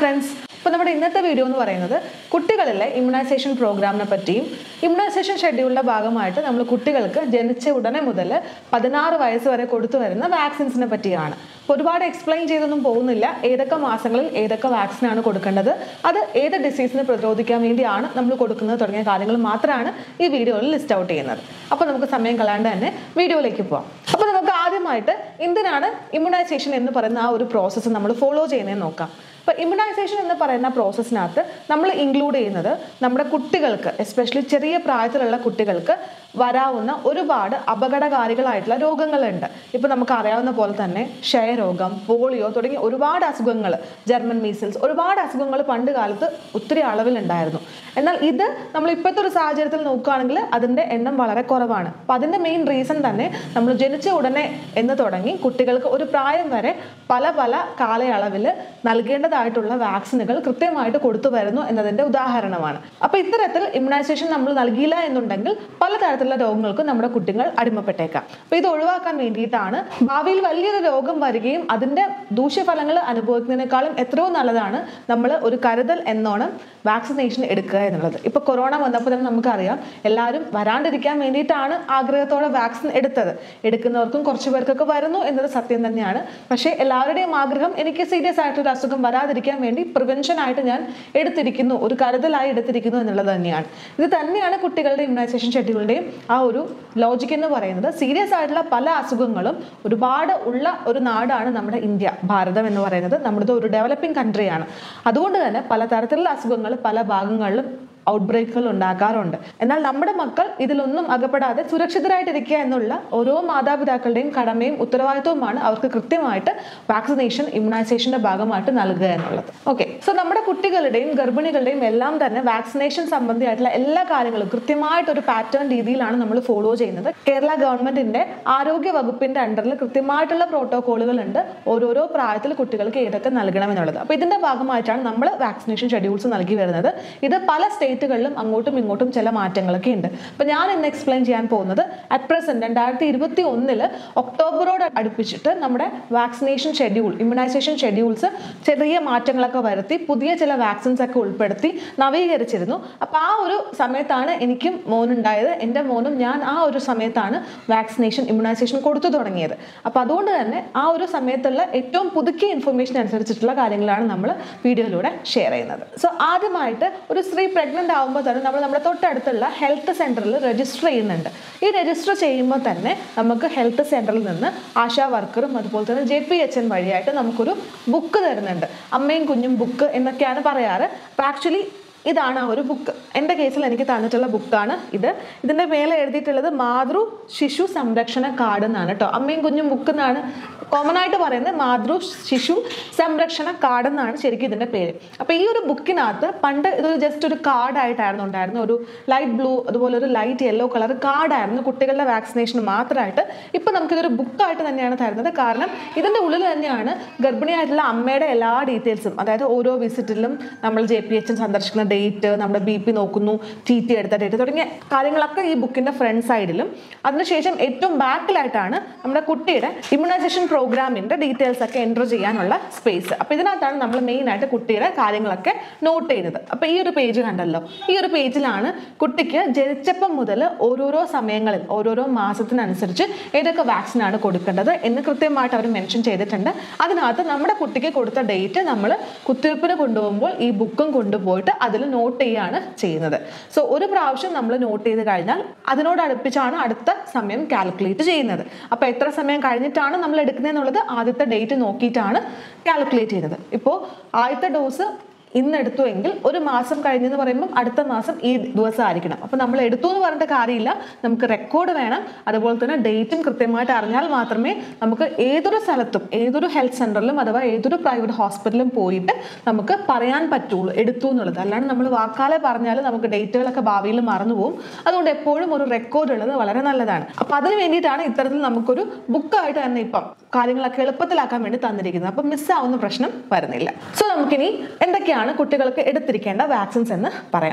friends ഇപ്പോൾ നമ്മുടെ ഇന്നത്തെ വീഡിയോ എന്ന് പറയുന്നത് കുട്ടികളിലെ ഇമ്മ്യൂണൈസേഷൻ പ്രോഗ്രാമിനെ പറ്റിയും ഇമ്മ്യൂണൈസേഷൻ ഷെഡ്യൂളിൻ്റെ ഭാഗമായിട്ട് നമ്മൾ കുട്ടികൾക്ക് ജനിച്ച ഉടനെ മുതൽ പതിനാറ് വയസ്സ് വരെ കൊടുത്തു വരുന്ന വാക്സിൻസിനെ പറ്റിയാണ് അപ്പോൾ ഒരുപാട് എക്സ്പ്ലെയിൻ ചെയ്തൊന്നും പോകുന്നില്ല ഏതൊക്കെ മാസങ്ങളിൽ ഏതൊക്കെ വാക്സിനാണ് കൊടുക്കേണ്ടത് അത് ഏത് ഡിസീസിനെ പ്രതിരോധിക്കാൻ വേണ്ടിയാണ് നമ്മൾ കൊടുക്കുന്നത് തുടങ്ങിയ കാര്യങ്ങൾ മാത്രമാണ് ഈ വീഡിയോയിൽ ലിസ്റ്റ് ഔട്ട് ചെയ്യുന്നത് അപ്പോൾ നമുക്ക് സമയം കളയാണ്ട് തന്നെ വീഡിയോയിലേക്ക് പോവാം അപ്പോൾ നമുക്ക് ആദ്യമായിട്ട് എന്തിനാണ് ഇമ്മ്യൂണൈസേഷൻ എന്ന് പറയുന്ന ആ ഒരു പ്രോസസ്സ് നമ്മൾ ഫോളോ ചെയ്യുന്നതെന്ന് നോക്കാം അപ്പോൾ ഇമ്മ്യൂണൈസേഷൻ എന്ന് പറയുന്ന പ്രോസസ്സിനകത്ത് നമ്മൾ ഇൻക്ലൂഡ് ചെയ്യുന്നത് നമ്മുടെ കുട്ടികൾക്ക് എസ്പെഷ്യലി ചെറിയ പ്രായത്തിലുള്ള കുട്ടികൾക്ക് വരാവുന്ന ഒരുപാട് അപകടകാരികളായിട്ടുള്ള രോഗങ്ങളുണ്ട് ഇപ്പോൾ നമുക്ക് അറിയാവുന്ന പോലെ തന്നെ ക്ഷയരോഗം പോളിയോ തുടങ്ങിയ ഒരുപാട് അസുഖങ്ങൾ ജർമ്മൻ മീസിൽസ് ഒരുപാട് അസുഖങ്ങൾ പണ്ട് കാലത്ത് ഒത്തിരി അളവിലുണ്ടായിരുന്നു എന്നാൽ ഇത് നമ്മൾ ഇപ്പോഴത്തെ ഒരു സാഹചര്യത്തിൽ നോക്കുകയാണെങ്കിൽ അതിൻ്റെ എണ്ണം വളരെ കുറവാണ് അപ്പം അതിൻ്റെ മെയിൻ റീസൺ തന്നെ നമ്മൾ ജനിച്ച ഉടനെ എന്ന് തുടങ്ങി കുട്ടികൾക്ക് ഒരു പ്രായം വരെ പല പല കാലയളവിൽ നൽകേണ്ടതായിട്ടുള്ള വാക്സിനുകൾ കൃത്യമായിട്ട് കൊടുത്തു വരുന്നു എന്നതിൻ്റെ ഉദാഹരണമാണ് അപ്പോൾ ഇത്തരത്തിൽ ഇമ്മ്യൂണൈസേഷൻ നമ്മൾ നൽകിയില്ല എന്നുണ്ടെങ്കിൽ പലതരത്തിലുള്ള രോഗങ്ങൾക്ക് നമ്മുടെ കുട്ടികൾ അടിമപ്പെട്ടേക്കാം അപ്പോൾ ഇത് ഒഴിവാക്കാൻ വേണ്ടിയിട്ടാണ് ഭാവിയിൽ വലിയൊരു രോഗം വരികയും അതിൻ്റെ ദൂഷ്യഫലങ്ങൾ അനുഭവിക്കുന്നതിനേക്കാളും എത്രയോ നല്ലതാണ് നമ്മൾ ഒരു കരുതൽ എന്നോണം വാക്സിനേഷൻ എടുക്കുക എന്നുള്ളത് ഇപ്പോൾ കൊറോണ വന്നപ്പോൾ തന്നെ നമുക്കറിയാം എല്ലാവരും വരാണ്ടിരിക്കാൻ വേണ്ടിയിട്ടാണ് ആഗ്രഹത്തോടെ വാക്സിൻ എടുത്തത് എടുക്കുന്നവർക്കും കുറച്ച് പേർക്കൊക്കെ വരുന്നു എന്നത് സത്യം തന്നെയാണ് പക്ഷേ എല്ലാവരുടെയും ആഗ്രഹം എനിക്ക് സീരിയസ് ആയിട്ടൊരു അസുഖം വരാതിരിക്കാൻ വേണ്ടി പ്രിവെൻഷൻ ആയിട്ട് ഞാൻ എടുത്തിരിക്കുന്നു ഒരു കരുതലായി എടുത്തിരിക്കുന്നു എന്നുള്ളത് തന്നെയാണ് ഇത് തന്നെയാണ് കുട്ടികളുടെ ഇമ്മ്യൂണൈസേഷൻ ഷെഡ്യൂളിൻ്റെയും ആ ഒരു ലോജിക് എന്ന് പറയുന്നത് സീരിയസ് ആയിട്ടുള്ള പല അസുഖങ്ങളും ഒരുപാട് ഉള്ള ഒരു നാടാണ് നമ്മുടെ ഇന്ത്യ ഭാരതം എന്ന് പറയുന്നത് നമ്മുടെ ഒരു ഡെവലപ്പിംഗ് കൺട്രിയാണ് അതുകൊണ്ട് തന്നെ പലതരത്തിലുള്ള അസുഖങ്ങൾ പല ഭാഗങ്ങളിലും ഔട്ട് ബ്രേക്കുകൾ ഉണ്ടാക്കാറുണ്ട് എന്നാൽ നമ്മുടെ മക്കൾ ഇതിലൊന്നും അകപ്പെടാതെ സുരക്ഷിതരായിട്ടിരിക്കുക എന്നുള്ള ഓരോ മാതാപിതാക്കളുടെയും കടമയും ഉത്തരവാദിത്വവുമാണ് അവർക്ക് കൃത്യമായിട്ട് വാക്സിനേഷൻ ഇമ്മ്യൂണൈസേഷന്റെ ഭാഗമായിട്ട് നൽകുക എന്നുള്ളത് ഓക്കെ സോ നമ്മുടെ കുട്ടികളുടെയും ഗർഭിണികളുടെയും എല്ലാം തന്നെ വാക്സിനേഷൻ സംബന്ധിയായിട്ടുള്ള എല്ലാ കാര്യങ്ങളും കൃത്യമായിട്ട് ഒരു പാറ്റേൺ രീതിയിലാണ് നമ്മൾ ഫോളോ ചെയ്യുന്നത് കേരള ഗവൺമെന്റിന്റെ ആരോഗ്യ വകുപ്പിന്റെ അണ്ടറിൽ കൃത്യമായിട്ടുള്ള പ്രോട്ടോകോളുകൾ ഉണ്ട് ഓരോരോ പ്രായത്തിൽ കുട്ടികൾക്ക് ഏതൊക്കെ നൽകണം എന്നുള്ളത് അപ്പോൾ ഇതിന്റെ ഭാഗമായിട്ടാണ് നമ്മൾ വാക്സിനേഷൻ ഷെഡ്യൂൾസ് നൽകി വരുന്നത് ഇത് പല സ്റ്റേറ്റുകളിലും അങ്ങോട്ടും ഇങ്ങോട്ടും ചില മാറ്റങ്ങളൊക്കെ ഉണ്ട് അപ്പോൾ ഞാൻ ഇന്ന് എക്സ്പ്ലെയിൻ ചെയ്യാൻ പോകുന്നത് അറ്റ് പ്രസന്റ് രണ്ടായിരത്തി ഇരുപത്തി ഒന്നില് ഒക്ടോബറോട് അടുപ്പിച്ചിട്ട് നമ്മുടെ വാക്സിനേഷൻ ഷെഡ്യൂൾ ഇമ്മ്യൂണൈസേഷൻ ഷെഡ്യൂൾസ് ചെറിയ മാറ്റങ്ങളൊക്കെ വരുത്തി പുതിയ ചില വാക്സിൻസ് ഒക്കെ ഉൾപ്പെടുത്തി നവീകരിച്ചിരുന്നു അപ്പോൾ ആ ഒരു സമയത്താണ് എനിക്കും മോനുണ്ടായത് എൻ്റെ മോനും ഞാൻ ആ ഒരു സമയത്താണ് വാക്സിനേഷൻ ഇമ്മ്യൂണൈസേഷൻ കൊടുത്തു തുടങ്ങിയത് അപ്പോൾ അതുകൊണ്ട് തന്നെ ആ ഒരു സമയത്തുള്ള ഏറ്റവും പുതുക്കിയ ഇൻഫർമേഷൻ അനുസരിച്ചിട്ടുള്ള കാര്യങ്ങളാണ് നമ്മൾ വീഡിയോയിലൂടെ ഷെയർ ചെയ്യുന്നത് സോ ആദ്യമായിട്ട് ഒരു സ്ത്രീ പ്രഗ്നൻ്റ് ആകുമ്പോൾ തന്നെ നമ്മൾ നമ്മുടെ തൊട്ടടുത്തുള്ള ഹെൽത്ത് സെൻറ്ററിൽ രജിസ്റ്റർ ചെയ്യുന്നുണ്ട് ഈ രജിസ്റ്റർ ചെയ്യുമ്പോൾ തന്നെ നമുക്ക് ഹെൽത്ത് സെൻറ്ററിൽ നിന്ന് ആശാ വർക്കറും അതുപോലെ തന്നെ ജെ പി എച്ച് എൻ വഴിയായിട്ട് നമുക്കൊരു ബുക്ക് തരുന്നുണ്ട് അമ്മയും കുഞ്ഞും ബുക്ക് എന്നൊക്കെയാണ് പറയാറ് അപ്പോൾ ആക്ച്വലി ഇതാണ് ആ ഒരു ബുക്ക് എൻ്റെ കേസിൽ എനിക്ക് തന്നിട്ടുള്ള ബുക്കാണ് ഇത് ഇതിൻ്റെ മേലെ എഴുതിയിട്ടുള്ളത് മാതൃ ശിശു സംരക്ഷണ കാർഡ് എന്നാണ് കേട്ടോ അമ്മയും കുഞ്ഞും ബുക്ക് എന്നാണ് കോമൺ ആയിട്ട് പറയുന്നത് മാതൃ ശിശു സംരക്ഷണ കാർഡ് എന്നാണ് ശരിക്കും ഇതിൻ്റെ പേര് അപ്പോൾ ഈ ഒരു ബുക്കിനകത്ത് പണ്ട് ഇതൊരു ജസ്റ്റ് ഒരു കാർഡായിട്ടായിരുന്നു ഉണ്ടായിരുന്നു ഒരു ലൈറ്റ് ബ്ലൂ അതുപോലെ ഒരു ലൈറ്റ് യെല്ലോ കളർ കാർഡായിരുന്നു കുട്ടികളുടെ വാക്സിനേഷൻ മാത്രമായിട്ട് ഇപ്പം നമുക്കിതൊരു ബുക്കായിട്ട് തന്നെയാണ് തരുന്നത് കാരണം ഇതിൻ്റെ ഉള്ളിൽ തന്നെയാണ് ഗർഭിണിയായിട്ടുള്ള അമ്മയുടെ എല്ലാ ഡീറ്റെയിൽസും അതായത് ഓരോ വിസിറ്റിലും നമ്മൾ ജെ പി എച്ച് സന്ദർശിക്കുന്ന ഡേറ്റ് നമ്മുടെ ബി പി നോക്കുന്നു ടി ടി എടുത്ത ഡേറ്റ് തുടങ്ങിയ കാര്യങ്ങളൊക്കെ ഈ ബുക്കിന്റെ ഫ്രണ്ട് സൈഡിലും അതിനുശേഷം ഏറ്റവും ബാക്കിലായിട്ടാണ് നമ്മുടെ കുട്ടിയുടെ ഇമ്മ്യൂണൈസേഷൻ പ്രോഗ്രാമിന്റെ ഡീറ്റെയിൽസ് ഒക്കെ എൻ്റർ ചെയ്യാനുള്ള സ്പേസ് അപ്പോൾ ഇതിനകത്താണ് നമ്മൾ മെയിൻ ആയിട്ട് കുട്ടിയുടെ കാര്യങ്ങളൊക്കെ നോട്ട് ചെയ്യുന്നത് അപ്പോൾ ഈ ഒരു പേജ് കണ്ടല്ലോ ഈ ഒരു പേജിലാണ് കുട്ടിക്ക് ജനിച്ചപ്പം മുതൽ ഓരോരോ സമയങ്ങളിൽ ഓരോരോ മാസത്തിനനുസരിച്ച് ഏതൊക്കെ വാക്സിൻ ആണ് കൊടുക്കേണ്ടത് എന്ന് കൃത്യമായിട്ട് അവർ മെൻഷൻ ചെയ്തിട്ടുണ്ട് അതിനകത്ത് നമ്മുടെ കുട്ടിക്ക് കൊടുത്ത ഡേറ്റ് നമ്മൾ കുത്തിവയ്പ്പിന് കൊണ്ടുപോകുമ്പോൾ ഈ ബുക്കും കൊണ്ടുപോയിട്ട് അതിൽ നോട്ട് ചെയ്യുകയാണ് ചെയ്യുന്നത് സോ ഒരു പ്രാവശ്യം നമ്മൾ നോട്ട് ചെയ്ത് കഴിഞ്ഞാൽ അതിനോട് അടുപ്പിച്ചാണ് അടുത്ത സമയം കാൽക്കുലേറ്റ് ചെയ്യുന്നത് അപ്പോൾ എത്ര സമയം കഴിഞ്ഞിട്ടാണ് നമ്മൾ എടുക്കുന്നതെന്നുള്ളത് ആദ്യത്തെ ഡേറ്റ് നോക്കിയിട്ടാണ് കാൽക്കുലേറ്റ് ചെയ്യുന്നത് ഇപ്പോൾ ആദ്യത്തെ ഡോസ് ഇന്ന് എടുത്തു എങ്കിൽ ഒരു മാസം കഴിഞ്ഞെന്ന് പറയുമ്പോൾ അടുത്ത മാസം ഈ ദിവസം ആയിരിക്കണം അപ്പോൾ നമ്മൾ എടുത്തു എന്ന് പറഞ്ഞിട്ട് കാര്യമില്ല നമുക്ക് റെക്കോർഡ് വേണം അതുപോലെ തന്നെ ഡേറ്റും കൃത്യമായിട്ട് അറിഞ്ഞാൽ മാത്രമേ നമുക്ക് ഏതൊരു സ്ഥലത്തും ഏതൊരു ഹെൽത്ത് സെൻ്ററിലും അഥവാ ഏതൊരു പ്രൈവറ്റ് ഹോസ്പിറ്റലിലും പോയിട്ട് നമുക്ക് പറയാൻ പറ്റുള്ളൂ എടുത്തു എന്നുള്ളത് അല്ലാണ്ട് നമ്മൾ വാക്കാലെ പറഞ്ഞാൽ നമുക്ക് ഡേറ്റുകളൊക്കെ ഭാവിയിൽ മറന്നു പോകും അതുകൊണ്ട് എപ്പോഴും ഒരു റെക്കോർഡ് ഉള്ളത് വളരെ നല്ലതാണ് അപ്പോൾ അതിന് വേണ്ടിയിട്ടാണ് ഇത്തരത്തിൽ നമുക്കൊരു ബുക്കായിട്ട് തന്നെ ഇപ്പം കാര്യങ്ങളൊക്കെ എളുപ്പത്തിലാക്കാൻ വേണ്ടി തന്നിരിക്കുന്നത് അപ്പം മിസ്സാവുന്ന പ്രശ്നം വരുന്നില്ല സോ നമുക്കിനി എന്തൊക്കെയാണ് കുട്ടികൾക്ക് എടുത്തിരിക്കേണ്ട വാക്സിൻസ് എന്ന് പറയാം ഇപ്പൊ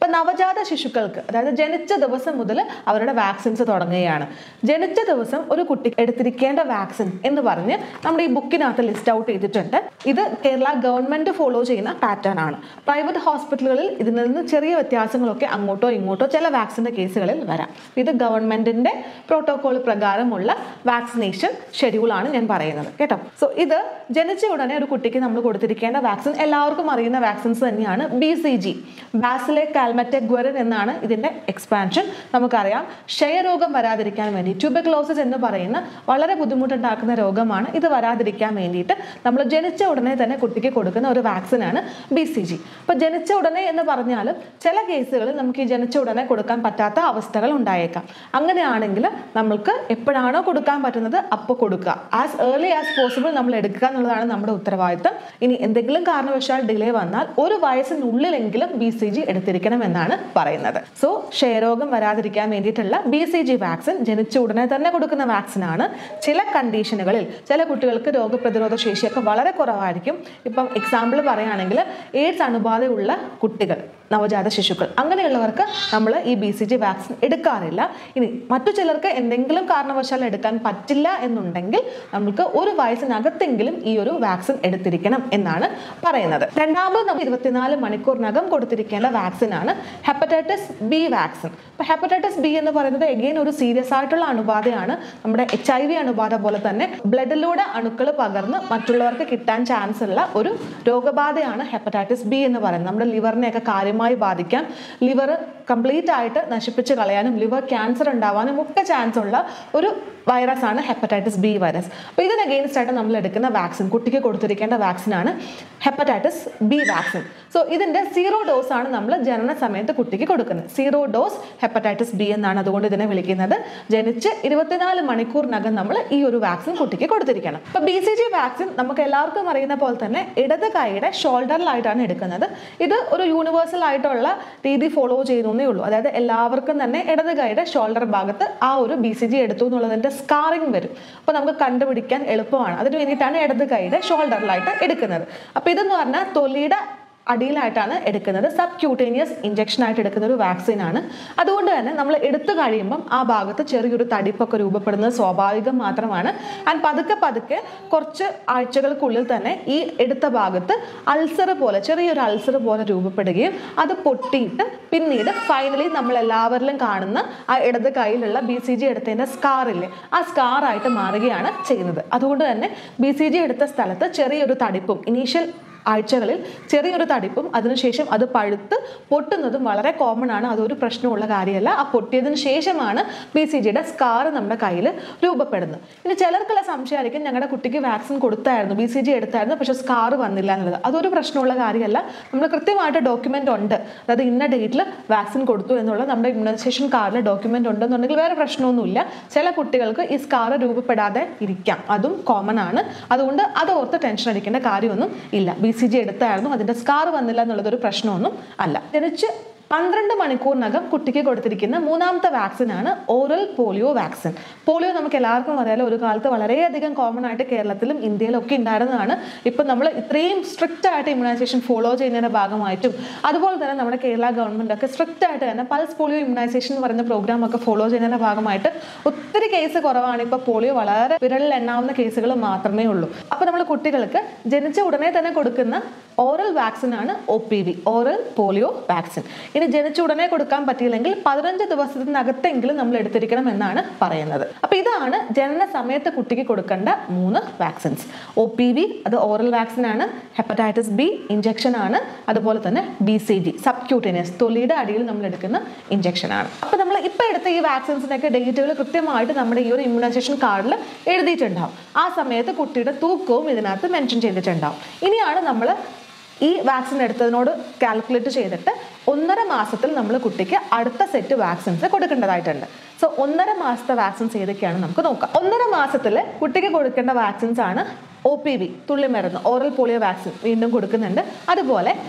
അപ്പൊ നവജാത ശിശുക്കൾക്ക് അതായത് ജനിച്ച ദിവസം മുതൽ അവരുടെ വാക്സിൻസ് തുടങ്ങുകയാണ് ജനിച്ച ദിവസം ഒരു കുട്ടി എടുത്തിരിക്കേണ്ട വാക്സിൻ എന്ന് പറഞ്ഞ് നമ്മുടെ ഈ ബുക്കിനകത്ത് ലിസ്റ്റ് ഔട്ട് ചെയ്തിട്ടുണ്ട് ഇത് കേരള ഗവൺമെന്റ് ഫോളോ ചെയ്യുന്ന പാറ്റേൺ ആണ് പ്രൈവറ്റ് ഹോസ്പിറ്റലുകളിൽ ഇതിൽ നിന്ന് ചെറിയ വ്യത്യാസങ്ങളൊക്കെ അങ്ങോട്ടോ ഇങ്ങോട്ടോ ചില വാക്സിന്റെ കേസുകളിൽ വരാം ഇത് ഗവൺമെന്റിന്റെ പ്രോട്ടോകോൾ പ്രകാരമുള്ള വാക്സിനേഷൻ ഷെഡ്യൂൾ ആണ് ഞാൻ പറയുന്നത് കേട്ടോ സോ ഇത് ജനിച്ച ഉടനെ ഒരു കുട്ടിക്ക് നമ്മൾ കൊടുത്തിരിക്കേണ്ട വാക്സിൻ എല്ലാവർക്കും അറിയുന്ന വാക്സിൻസ് തന്നെയാണ് B C G bacille Calmette Guerin എന്നാണ് ഇതിന്റെ എക്സ്പാൻഷൻ നമുക്കറിയാം ക്ഷയരോഗം വരാതിരിക്കാൻ വേണ്ടി ട്യൂബക്ലോസിസ് എന്ന് പറയുന്ന വളരെ ബുദ്ധിമുട്ടുണ്ടാക്കുന്ന രോഗമാണ് ഇത് വരാതിരിക്കാൻ വേണ്ടിയിട്ട് നമ്മൾ ജനിച്ച ഉടനെ തന്നെ കുട്ടിക്ക് കൊടുക്കുന്ന ഒരു വാക്സിനാണ് ബി സി ജി അപ്പോൾ ജനിച്ച ഉടനെ എന്ന് പറഞ്ഞാലും ചില കേസുകളിൽ നമുക്ക് ഈ ജനിച്ച ഉടനെ കൊടുക്കാൻ പറ്റാത്ത അവസ്ഥകൾ ഉണ്ടായേക്കാം അങ്ങനെയാണെങ്കിൽ നമ്മൾക്ക് എപ്പോഴാണോ കൊടുക്കാൻ പറ്റുന്നത് അപ്പോൾ കൊടുക്കുക ആസ് ഏർലി ആസ് പോസിബിൾ നമ്മൾ എടുക്കുക എന്നുള്ളതാണ് നമ്മുടെ ഉത്തരവാദിത്തം ഇനി എന്തെങ്കിലും കാരണവശാൽ ഡിലേ വന്നാൽ ഒരു വയസ്സിനുള്ളിലെങ്കിലും ബി സി ജി എടുത്തിരിക്കണം എന്നാണ് പറയുന്നത് സോ ക്ഷയരോഗം വരാതിരിക്കാൻ വേണ്ടിയിട്ടുള്ള ബി സി ജി വാക്സിൻ ജനിച്ച ഉടനെ തന്നെ കൊടുക്കുന്ന വാക്സിനാണ് ചില കണ്ടീഷനുകളിൽ ചില കുട്ടികൾക്ക് രോഗപ്രതിരോധ ശേഷിയൊക്കെ വളരെ കുറവായിരിക്കും ഇപ്പം എക്സാമ്പിൾ പറയുകയാണെങ്കിൽ എയ്ഡ്സ് അണുബാധയുള്ള കുട്ടികൾ നവജാത ശിശുക്കൾ അങ്ങനെയുള്ളവർക്ക് നമ്മൾ ഈ ബി സി ജി വാക്സിൻ എടുക്കാറില്ല ഇനി മറ്റു ചിലർക്ക് എന്തെങ്കിലും കാരണവശാൽ എടുക്കാൻ പറ്റില്ല എന്നുണ്ടെങ്കിൽ നമുക്ക് ഒരു വയസ്സിനകത്തെങ്കിലും ഈ ഒരു വാക്സിൻ എടുത്തിരിക്കണം എന്നാണ് പറയുന്നത് രണ്ടാമത് നമ്മൾ ഇരുപത്തിനാല് മണിക്കൂറിനകം കൊടുത്തിരിക്കേണ്ട വാക്സിൻ ആണ് ഹെപ്പറ്റൈറ്റിസ് ബി വാക്സിൻ അപ്പൊ ഹെപ്പറ്റൈറ്റിസ് ബി എന്ന് പറയുന്നത് എഗെയിൻ ഒരു സീരിയസ് ആയിട്ടുള്ള അണുബാധയാണ് നമ്മുടെ എച്ച് ഐ വി അണുബാധ പോലെ തന്നെ ബ്ലഡിലൂടെ അണുക്കൾ പകർന്ന് മറ്റുള്ളവർക്ക് കിട്ടാൻ ചാൻസ് ഉള്ള ഒരു രോഗബാധയാണ് ഹെപ്പറ്റൈറ്റിസ് ബി എന്ന് പറയുന്നത് നമ്മുടെ ലിവറിനെയൊക്കെ കാര്യമായി ബാധിക്കാം ലിവർ കംപ്ലീറ്റ് ആയിട്ട് നശിപ്പിച്ച് കളയാനും ലിവർ ക്യാൻസർ ഉണ്ടാവാനും ഒക്കെ ചാൻസ് ഉള്ള ഒരു വൈറസ് ആണ് ഹെപ്പറ്റൈറ്റിസ് ബി വൈറസ് അപ്പോൾ ഇതിന് അഗെയിൻസ്റ്റ് ആയിട്ട് നമ്മൾ എടുക്കുന്ന വാക്സിൻ കുട്ടിക്ക് കൊടുത്തിരിക്കേണ്ട വാക്സിനാണ് ഹെപ്പറ്റൈറ്റിസ് ബി വാക്സിൻ സോ ഇതിന്റെ സീറോ ഡോസ് ആണ് നമ്മൾ ജനന സമയത്ത് കുട്ടിക്ക് കൊടുക്കുന്നത് സീറോ ഡോസ് ഹെപ്പറ്റൈറ്റിസ് ബി എന്നാണ് അതുകൊണ്ട് ഇതിനെ വിളിക്കുന്നത് ജനിച്ച് ഇരുപത്തിനാല് മണിക്കൂറിനകം നമ്മൾ ഈ ഒരു വാക്സിൻ കുട്ടിക്ക് കൊടുത്തിരിക്കണം അപ്പോൾ ബി സി ജി വാക്സിൻ നമുക്ക് എല്ലാവർക്കും അറിയുന്ന പോലെ തന്നെ ഇടത് കൈയുടെ ഷോൾഡറിലായിട്ടാണ് എടുക്കുന്നത് ഇത് ഒരു യൂണിവേഴ്സൽ ആയിട്ടുള്ള രീതി ഫോളോ ചെയ്യുന്നേ ഉള്ളൂ അതായത് എല്ലാവർക്കും തന്നെ ഇടത് കൈയുടെ ഷോൾഡർ ഭാഗത്ത് ആ ഒരു ബി സി ജി എടുത്തു എന്നുള്ളതിന്റെ സ്കാറിങ് വരും അപ്പോൾ നമുക്ക് കണ്ടുപിടിക്കാൻ എളുപ്പമാണ് അതിന് വേണ്ടിയിട്ടാണ് ഇടത് കൈയുടെ ഷോൾഡറിലായിട്ട് എടുക്കുന്നത് അപ്പോൾ ഇതെന്ന് പറഞ്ഞാൽ തൊലിയുടെ അടിയിലായിട്ടാണ് എടുക്കുന്നത് സബ് ക്യൂട്ടേനിയസ് ഇഞ്ചക്ഷൻ ആയിട്ട് എടുക്കുന്ന ഒരു വാക്സിൻ ആണ് അതുകൊണ്ട് തന്നെ നമ്മൾ എടുത്തു കഴിയുമ്പം ആ ഭാഗത്ത് ചെറിയൊരു തടിപ്പൊക്കെ രൂപപ്പെടുന്നത് സ്വാഭാവികം മാത്രമാണ് ആൻഡ് പതുക്കെ പതുക്കെ കുറച്ച് ആഴ്ചകൾക്കുള്ളിൽ തന്നെ ഈ എടുത്ത ഭാഗത്ത് അൾസർ പോലെ ചെറിയൊരു അൾസർ പോലെ രൂപപ്പെടുകയും അത് പൊട്ടിയിട്ട് പിന്നീട് ഫൈനലി നമ്മൾ എല്ലാവരിലും കാണുന്ന ആ ഇടത് കയ്യിലുള്ള ബി സി ജി എടുത്തതിൻ്റെ സ്കാറില്ലേ ആ സ്കാറായിട്ട് മാറുകയാണ് ചെയ്യുന്നത് അതുകൊണ്ട് തന്നെ ബി സി ജി എടുത്ത സ്ഥലത്ത് ചെറിയൊരു തടിപ്പും ഇനീഷ്യൽ ആഴ്ചകളിൽ ചെറിയൊരു തടിപ്പും അതിനുശേഷം അത് പഴുത്ത് പൊട്ടുന്നതും വളരെ കോമൺ ആണ് അതൊരു പ്രശ്നമുള്ള കാര്യമല്ല ആ പൊട്ടിയതിന് ശേഷമാണ് ബി സി ജിയുടെ സ്കാർ നമ്മുടെ കയ്യിൽ രൂപപ്പെടുന്നത് ഇനി ചിലർക്കുള്ള സംശയമായിരിക്കും ഞങ്ങളുടെ കുട്ടിക്ക് വാക്സിൻ കൊടുത്തായിരുന്നു ബി സി ജി എടുത്തായിരുന്നു പക്ഷെ സ്കാർ വന്നില്ല എന്നുള്ളത് അതൊരു പ്രശ്നമുള്ള കാര്യമല്ല നമ്മൾ കൃത്യമായിട്ട് ഡോക്യുമെന്റ് ഉണ്ട് അതായത് ഇന്ന ഡേറ്റിൽ വാക്സിൻ കൊടുത്തു എന്നുള്ള നമ്മുടെ ഇമ്മ്യൂണൈസേഷൻ കാർഡിൽ ഡോക്യുമെന്റ് ഉണ്ടെന്നുണ്ടെങ്കിൽ വേറെ പ്രശ്നമൊന്നുമില്ല ചില കുട്ടികൾക്ക് ഈ സ്കാർ രൂപപ്പെടാതെ ഇരിക്കാം അതും കോമൺ ആണ് അതുകൊണ്ട് അത് ഓർത്ത് ടെൻഷൻ അടിക്കേണ്ട കാര്യമൊന്നും ഇല്ല ബി സി ജി എടുത്തായിരുന്നു അതിന്റെ സ്കാർ വന്നില്ല എന്നുള്ളതൊരു പ്രശ്നമൊന്നും അല്ല ജനിച്ച് പന്ത്രണ്ട് മണിക്കൂറിനകം കുട്ടിക്ക് കൊടുത്തിരിക്കുന്ന മൂന്നാമത്തെ വാക്സിൻ ആണ് ഓറൽ പോളിയോ വാക്സിൻ പോളിയോ നമുക്ക് എല്ലാവർക്കും അറിയാലോ ഒരു കാലത്ത് വളരെയധികം കോമൺ ആയിട്ട് കേരളത്തിലും ഇന്ത്യയിലും ഒക്കെ ഉണ്ടായിരുന്നതാണ് ഇപ്പം നമ്മൾ ഇത്രയും സ്ട്രിക്റ്റ് ആയിട്ട് ഇമ്മ്യൂണൈസേഷൻ ഫോളോ ചെയ്യുന്നതിന്റെ ഭാഗമായിട്ടും അതുപോലെ തന്നെ നമ്മുടെ കേരള ഗവൺമെന്റ് ഒക്കെ സ്ട്രിക്റ്റ് ആയിട്ട് തന്നെ പൾസ് പോളിയോ ഇമ്മ്യൂണൈസേഷൻ എന്ന് പറയുന്ന പ്രോഗ്രാം ഒക്കെ ഫോളോ ചെയ്യുന്നതിന്റെ ഭാഗമായിട്ട് ഒത്തിരി കേസ് കുറവാണ് ഇപ്പോൾ പോളിയോ വളരെ വിരലിൽ എണ്ണാവുന്ന കേസുകൾ മാത്രമേ ഉള്ളൂ അപ്പോൾ നമ്മൾ കുട്ടികൾക്ക് ജനിച്ച ഉടനെ തന്നെ കൊടുക്കുന്ന ഓറൽ വാക്സിൻ ആണ് O P V oral polio vaccine ഇനി ജനിച്ച ഉടനെ കൊടുക്കാൻ പറ്റിയില്ലെങ്കിൽ പതിനഞ്ച് ദിവസത്തിനകത്തെങ്കിലും നമ്മൾ എടുത്തിരിക്കണം എന്നാണ് പറയുന്നത് അപ്പൊ ഇതാണ് ജനന സമയത്ത് കുട്ടിക്ക് കൊടുക്കേണ്ട മൂന്ന് വാക്സിൻസ് ഒ പി വി അത് ഓറൽ വാക്സിൻ ആണ് ഹെപ്പറ്റൈറ്റിസ് ബി ഇഞ്ചക്ഷൻ ആണ് അതുപോലെ തന്നെ ബി സി ജി സബ്ക്യൂട്ടേനിയസ് തൊലിയുടെ അടിയിൽ നമ്മൾ എടുക്കുന്ന ഇഞ്ചക്ഷൻ ആണ് അപ്പൊ നമ്മൾ ഇപ്പൊ എടുത്ത ഈ വാക്സിൻസിനൊക്കെ ഡേറ്റുകൾ കൃത്യമായിട്ട് നമ്മുടെ ഈ ഒരു ഇമ്മ്യൂണൈസേഷൻ കാർഡിൽ എഴുതിയിട്ടുണ്ടാവും ആ സമയത്ത് കുട്ടിയുടെ തൂക്കവും ഇതിനകത്ത് മെൻഷൻ ചെയ്തിട്ടുണ്ടാവും ഇനിയാണ് നമ്മൾ ഈ വാക്സിൻ എടുത്തതിനോട് കാൽക്കുലേറ്റ് ചെയ്തിട്ട് ഒന്നര മാസത്തിൽ നമ്മൾ കുട്ടിക്ക് അടുത്ത സെറ്റ് വാക്സിൻസ് കൊടുക്കേണ്ടതായിട്ടുണ്ട് സോ ഒന്നര മാസത്തെ വാക്സിൻസ് ഏതൊക്കെയാണ് നമുക്ക് നോക്കാം ഒന്നര മാസത്തിൽ കുട്ടിക്ക് കൊടുക്കേണ്ട വാക്സിൻസ് ആണ് ഒ പി വി തുള്ളിമരുന്ന് ഓറൽ പോളിയോ വാക്സിൻ വീണ്ടും കൊടുക്കുന്നുണ്ട് അതുപോലെ